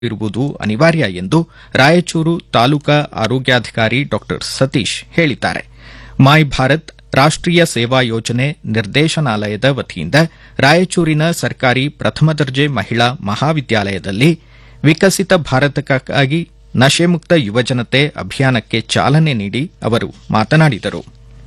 ಇರುವುದು ಅನಿವಾರ್ಯ ಎಂದು ರಾಯಚೂರು ತಾಲೂಕಾ ಆರೋಗ್ಯಾಧಿಕಾರಿ ಡಾ ಸತೀಶ್ ಹೇಳಿದ್ದಾರೆ ಮಾಯ್ ಭಾರತ್ ರಾಷ್ಟೀಯ ಸೇವಾ ಯೋಜನೆ ನಿರ್ದೇಶನಾಲಯದ ವತಿಯಿಂದ ರಾಯಚೂರಿನ ಸರ್ಕಾರಿ ಪ್ರಥಮ ದರ್ಜೆ ಮಹಿಳಾ ಮಹಾವಿದ್ಯಾಲಯದಲ್ಲಿ ವಿಕಸಿತ ಭಾರತಕ್ಕಾಗಿ ನಶೆಮುಕ್ತ ಯುವಜನತೆ ಅಭಿಯಾನಕ್ಕೆ ಚಾಲನೆ ನೀಡಿ ಅವರು ಮಾತನಾಡಿದರು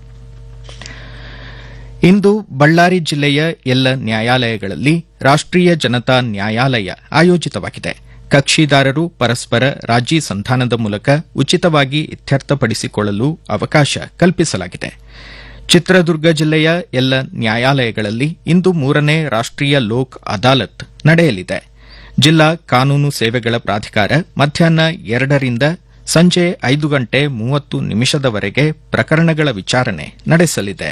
ಇಂದು ಬಳ್ಳಾರಿ ಜಿಲ್ಲೆಯ ಎಲ್ಲ ನ್ಯಾಯಾಲಯಗಳಲ್ಲಿ ರಾಷ್ಟೀಯ ಜನತಾ ನ್ಯಾಯಾಲಯ ಆಯೋಜಿತವಾಗಿದೆ ಕಕ್ಷಿದಾರರು ಪರಸ್ಪರ ರಾಜಿ ಸಂಧಾನದ ಮೂಲಕ ಉಚಿತವಾಗಿ ಇತ್ಯರ್ಥಪಡಿಸಿಕೊಳ್ಳಲು ಅವಕಾಶ ಕಲ್ಪಿಸಲಾಗಿದೆ ಚಿತ್ರದುರ್ಗ ಜಿಲ್ಲೆಯ ಎಲ್ಲ ನ್ಯಾಯಾಲಯಗಳಲ್ಲಿ ಇಂದು ಮೂರನೇ ರಾಷ್ಟೀಯ ಲೋಕ್ ಅದಾಲತ್ ನಡೆಯಲಿದೆ ಜಿಲ್ಲಾ ಕಾನೂನು ಸೇವೆಗಳ ಪ್ರಾಧಿಕಾರ ಮಧ್ಯಾಹ್ನ ಎರಡರಿಂದ ಸಂಜೆ ಐದು ಗಂಟೆ ಮೂವತ್ತು ನಿಮಿಷದವರೆಗೆ ಪ್ರಕರಣಗಳ ವಿಚಾರಣೆ ನಡೆಸಲಿದೆ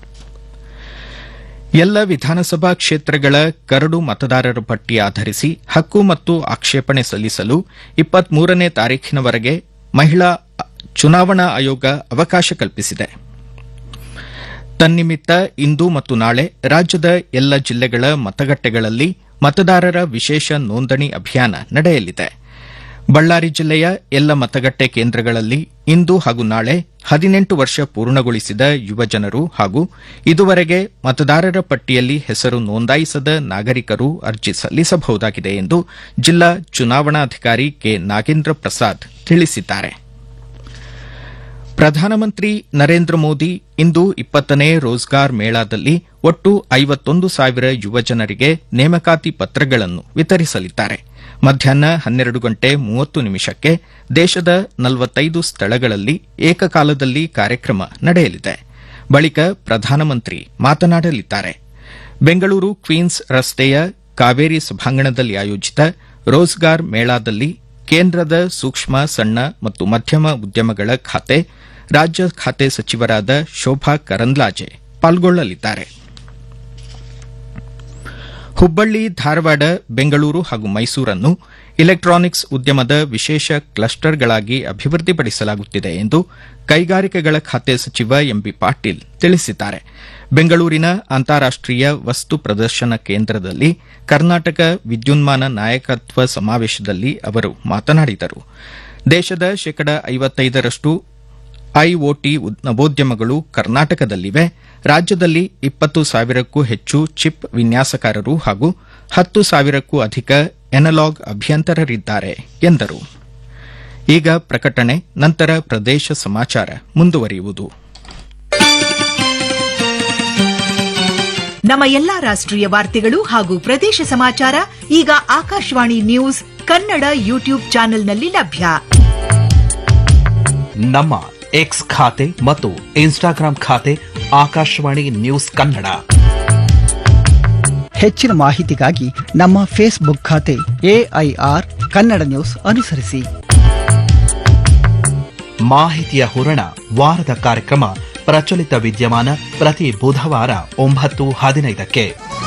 ಎಲ್ಲ ವಿಧಾನಸಭಾ ಕ್ಷೇತ್ರಗಳ ಕರಡು ಮತದಾರರ ಪಟ್ಟಿ ಆಧರಿಸಿ ಹಕ್ಕು ಮತ್ತು ಆಕ್ಷೇಪಣೆ ಸಲ್ಲಿಸಲು ಇಪ್ಪತ್ಮೂರನೇ ತಾರೀಖಿನವರೆಗೆ ಮಹಿಳಾ ಚುನಾವಣಾ ಆಯೋಗ ಅವಕಾಶ ಕಲ್ಪಿಸಿದೆ ತನ್ನಿಮಿತ್ತ ಇಂದು ಮತ್ತು ನಾಳೆ ರಾಜ್ಯದ ಎಲ್ಲ ಜಿಲ್ಲೆಗಳ ಮತಗಟ್ಟೆಗಳಲ್ಲಿ ಮತದಾರರ ವಿಶೇಷ ನೋಂದಣಿ ಅಭಿಯಾನ ನಡೆಯಲಿದೆ ಬಳ್ಳಾರಿ ಜಿಲ್ಲೆಯ ಎಲ್ಲ ಮತಗಟ್ಟೆ ಕೇಂದ್ರಗಳಲ್ಲಿ ಇಂದು ಹಾಗೂ ನಾಳೆ ಹದಿನೆಂಟು ವರ್ಷ ಪೂರ್ಣಗೊಳಿಸಿದ ಯುವಜನರು ಹಾಗೂ ಇದುವರೆಗೆ ಮತದಾರರ ಪಟ್ಟಿಯಲ್ಲಿ ಹೆಸರು ನೋಂದಾಯಿಸದ ನಾಗರಿಕರು ಅರ್ಜಿ ಸಲ್ಲಿಸಬಹುದಾಗಿದೆ ಎಂದು ಜಿಲ್ಲಾ ಚುನಾವಣಾಧಿಕಾರಿ ಕೆ ನಾಗೇಂದ್ರ ಪ್ರಸಾದ್ ತಿಳಿಸಿದ್ದಾರೆ ಪ್ರಧಾನಮಂತ್ರಿ ನರೇಂದ್ರ ಮೋದಿ ಇಂದು ಇಪ್ಪತ್ತನೇ ರೋಜ್ಗಾರ್ ಮೇಳದಲ್ಲಿ ಒಟ್ಟು ಐವತ್ತೊಂದು ಸಾವಿರ ಯುವಜನರಿಗೆ ನೇಮಕಾತಿ ಪತ್ರಗಳನ್ನು ವಿತರಿಸಲಿದ್ದಾರೆ ಮಧ್ಯಾಹ್ನ ಹನ್ನೆರಡು ಗಂಟೆ ಮೂವತ್ತು ನಿಮಿಷಕ್ಕೆ ದೇಶದ ನಲವತ್ತೈದು ಸ್ಥಳಗಳಲ್ಲಿ ಏಕಕಾಲದಲ್ಲಿ ಕಾರ್ಯಕ್ರಮ ನಡೆಯಲಿದೆ ಬಳಿಕ ಪ್ರಧಾನಮಂತ್ರಿ ಮಾತನಾಡಲಿದ್ದಾರೆ ಬೆಂಗಳೂರು ಕ್ವೀನ್ಸ್ ರಸ್ತೆಯ ಕಾವೇರಿ ಸಭಾಂಗಣದಲ್ಲಿ ಆಯೋಜಿತ ರೋಜ್ಗಾರ್ ಮೇಳದಲ್ಲಿ ಕೇಂದ್ರದ ಸೂಕ್ಷ್ಮ ಸಣ್ಣ ಮತ್ತು ಮಧ್ಯಮ ಉದ್ಯಮಗಳ ಖಾತೆ ರಾಜ್ಯ ಖಾತೆ ಸಚಿವರಾದ ಶೋಭಾ ಕರಂದ್ಲಾಜೆ ಪಾಲ್ಗೊಳ್ಳಲಿದ್ದಾರೆ ಹುಬ್ಬಳ್ಳಿ ಧಾರವಾಡ ಬೆಂಗಳೂರು ಹಾಗೂ ಮೈಸೂರನ್ನು ಇಲೆಕ್ಟ್ರಾನಿಕ್ಸ್ ಉದ್ಯಮದ ವಿಶೇಷ ಕ್ಲಸ್ಟರ್ಗಳಾಗಿ ಅಭಿವೃದ್ಧಿಪಡಿಸಲಾಗುತ್ತಿದೆ ಎಂದು ಕೈಗಾರಿಕೆಗಳ ಖಾತೆ ಸಚಿವ ಎಂಬಿ ಪಾಟೀಲ್ ತಿಳಿಸಿದ್ದಾರೆ ಬೆಂಗಳೂರಿನ ಅಂತಾರಾಷ್ಟೀಯ ವಸ್ತು ಪ್ರದರ್ಶನ ಕೇಂದ್ರದಲ್ಲಿ ಕರ್ನಾಟಕ ವಿದ್ಯುನ್ಮಾನ ನಾಯಕತ್ವ ಸಮಾವೇಶದಲ್ಲಿ ಅವರು ಮಾತನಾಡಿದರು ದೇಶದ ಶೇಕಡ ಐವತ್ತೈದರಷ್ಟು ಐಒಟಿ ನವೋದ್ಯಮಗಳು ಕರ್ನಾಟಕದಲ್ಲಿವೆ ರಾಜ್ಯದಲ್ಲಿ ಇಪ್ಪತ್ತು ಸಾವಿರಕ್ಕೂ ಹೆಚ್ಚು ಚಿಪ್ ವಿನ್ಯಾಸಕಾರರು ಹಾಗೂ ಹತ್ತು ಸಾವಿರಕ್ಕೂ ಅಧಿಕ ಎನಲಾಗ್ ಅಭಿಯಂತರರಿದ್ದಾರೆ ಎಂದರು ಈಗ ಪ್ರಕಟಣೆ ನಂತರ ಪ್ರದೇಶ ಸಮಾಚಾರ ಮುಂದುವರಿಯುವುದು ನಮ್ಮ ಎಲ್ಲಾ ರಾಷ್ಟ್ರೀಯ ವಾರ್ತೆಗಳು ಹಾಗೂ ಪ್ರದೇಶ ಸಮಾಚಾರ ಈಗ ಆಕಾಶವಾಣಿ ನ್ಯೂಸ್ ಕನ್ನಡ ಯೂಟ್ಯೂಬ್ ಚಾನೆಲ್ನಲ್ಲಿ ಲಭ್ಯ ನಮ್ಮ ಎಕ್ಸ್ ಖಾತೆ ಮತ್ತು ಇನ್ಸ್ಟಾಗ್ರಾಂ ಖಾತೆ ಆಕಾಶವಾಣಿ ನ್ಯೂಸ್ ಕನ್ನಡ ಹೆಚ್ಚಿನ ಮಾಹಿತಿಗಾಗಿ ನಮ್ಮ ಫೇಸ್ಬುಕ್ ಖಾತೆ ಎಐಆರ್ ಕನ್ನಡ ನ್ಯೂಸ್ ಅನುಸರಿಸಿ ಮಾಹಿತಿಯ ಹೂರಣ ವಾರದ ಕಾರ್ಯಕ್ರಮ ಪ್ರಚಲಿತ ವಿದ್ಯಮಾನ ಪ್ರತಿ ಬುಧವಾರ ಒಂಬತ್ತು ಹದಿನೈದಕ್ಕೆ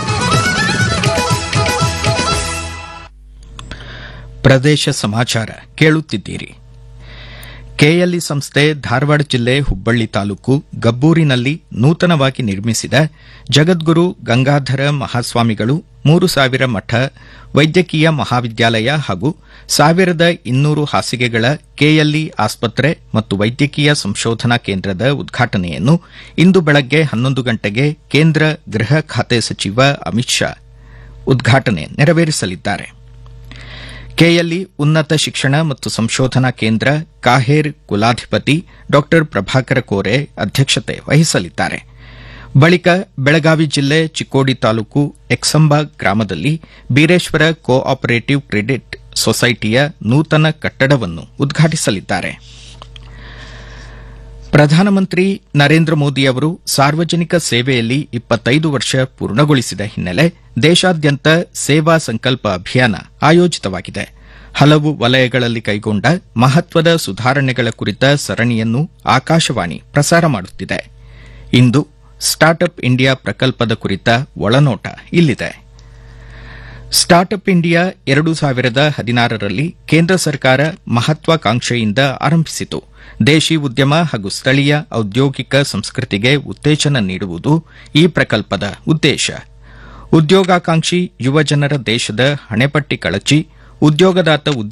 ಪ್ರದೇಶ ಸಮಾಚಾರ ಕೇಳುತ್ತಿದ್ದೀರಿ ಕೆಎಲ್ಇ ಸಂಸ್ಥೆ ಧಾರವಾಡ ಜಿಲ್ಲೆ ಹುಬ್ಬಳ್ಳಿ ತಾಲೂಕು ಗಬ್ಬೂರಿನಲ್ಲಿ ನೂತನವಾಗಿ ನಿರ್ಮಿಸಿದ ಜಗದ್ಗುರು ಗಂಗಾಧರ ಮಹಾಸ್ವಾಮಿಗಳು ಮೂರು ಸಾವಿರ ಮಠ ವೈದ್ಯಕೀಯ ಮಹಾವಿದ್ಯಾಲಯ ಹಾಗೂ ಸಾವಿರದ ಇನ್ನೂರು ಹಾಸಿಗೆಗಳ ಕೆಎಲ್ಇ ಆಸ್ಪತ್ರೆ ಮತ್ತು ವೈದ್ಯಕೀಯ ಸಂಶೋಧನಾ ಕೇಂದ್ರದ ಉದ್ಘಾಟನೆಯನ್ನು ಇಂದು ಬೆಳಗ್ಗೆ ಹನ್ನೊಂದು ಗಂಟೆಗೆ ಕೇಂದ್ರ ಗೃಹ ಖಾತೆ ಸಚಿವ ಅಮಿತ್ ಶಾ ಉದ್ಘಾಟನೆ ನೆರವೇರಿಸಲಿದ್ದಾರೆ ಕೆಎಲ್ಇ ಉನ್ನತ ಶಿಕ್ಷಣ ಮತ್ತು ಸಂಶೋಧನಾ ಕೇಂದ್ರ ಕಾಹೇರ್ ಕುಲಾಧಿಪತಿ ಡಾ ಪ್ರಭಾಕರ ಕೋರೆ ಅಧ್ಯಕ್ಷತೆ ವಹಿಸಲಿದ್ದಾರೆ ಬಳಿಕ ಬೆಳಗಾವಿ ಜಿಲ್ಲೆ ಚಿಕ್ಕೋಡಿ ತಾಲೂಕು ಎಕ್ಸಂಬ ಗ್ರಾಮದಲ್ಲಿ ಬೀರೇಶ್ವರ ಕೋ ಆಪರೇಟಿವ್ ಕ್ರೆಡಿಟ್ ಸೊಸೈಟಿಯ ನೂತನ ಕಟ್ಟಡವನ್ನು ಉದ್ಘಾಟಿಸಲಿದ್ದಾರೆ ಪ್ರಧಾನಮಂತ್ರಿ ನರೇಂದ್ರ ಮೋದಿ ಅವರು ಸಾರ್ವಜನಿಕ ಸೇವೆಯಲ್ಲಿ ಇಪ್ಪತ್ತೈದು ವರ್ಷ ಪೂರ್ಣಗೊಳಿಸಿದ ಹಿನ್ನೆಲೆ ದೇಶಾದ್ಯಂತ ಸೇವಾ ಸಂಕಲ್ಪ ಅಭಿಯಾನ ಆಯೋಜಿತವಾಗಿದೆ ಹಲವು ವಲಯಗಳಲ್ಲಿ ಕೈಗೊಂಡ ಮಹತ್ವದ ಸುಧಾರಣೆಗಳ ಕುರಿತ ಸರಣಿಯನ್ನು ಆಕಾಶವಾಣಿ ಪ್ರಸಾರ ಮಾಡುತ್ತಿದೆ ಇಂದು ಸ್ಟಾರ್ಟ್ಅಪ್ ಇಂಡಿಯಾ ಪ್ರಕಲ್ಪದ ಕುರಿತ ಒಳನೋಟ ಇಲ್ಲಿದೆ ಸ್ಟಾರ್ಟ್ಅಪ್ ಇಂಡಿಯಾ ಎರಡು ಸಾವಿರದ ಹದಿನಾರರಲ್ಲಿ ಕೇಂದ್ರ ಸರ್ಕಾರ ಮಹತ್ವಾಕಾಂಕ್ಷೆಯಿಂದ ಆರಂಭಿಸಿತು ದೇಶಿ ಉದ್ಯಮ ಹಾಗೂ ಸ್ಥಳೀಯ ಔದ್ಯೋಗಿಕ ಸಂಸ್ಕೃತಿಗೆ ಉತ್ತೇಜನ ನೀಡುವುದು ಈ ಪ್ರಕಲ್ಪದ ಉದ್ದೇಶ ಉದ್ಯೋಗಾಕಾಂಕ್ಷಿ ಯುವಜನರ ದೇಶದ ಹಣೆಪಟ್ಟಿ ಕಳಚಿ ಉದ್ಯೋಗದಾತ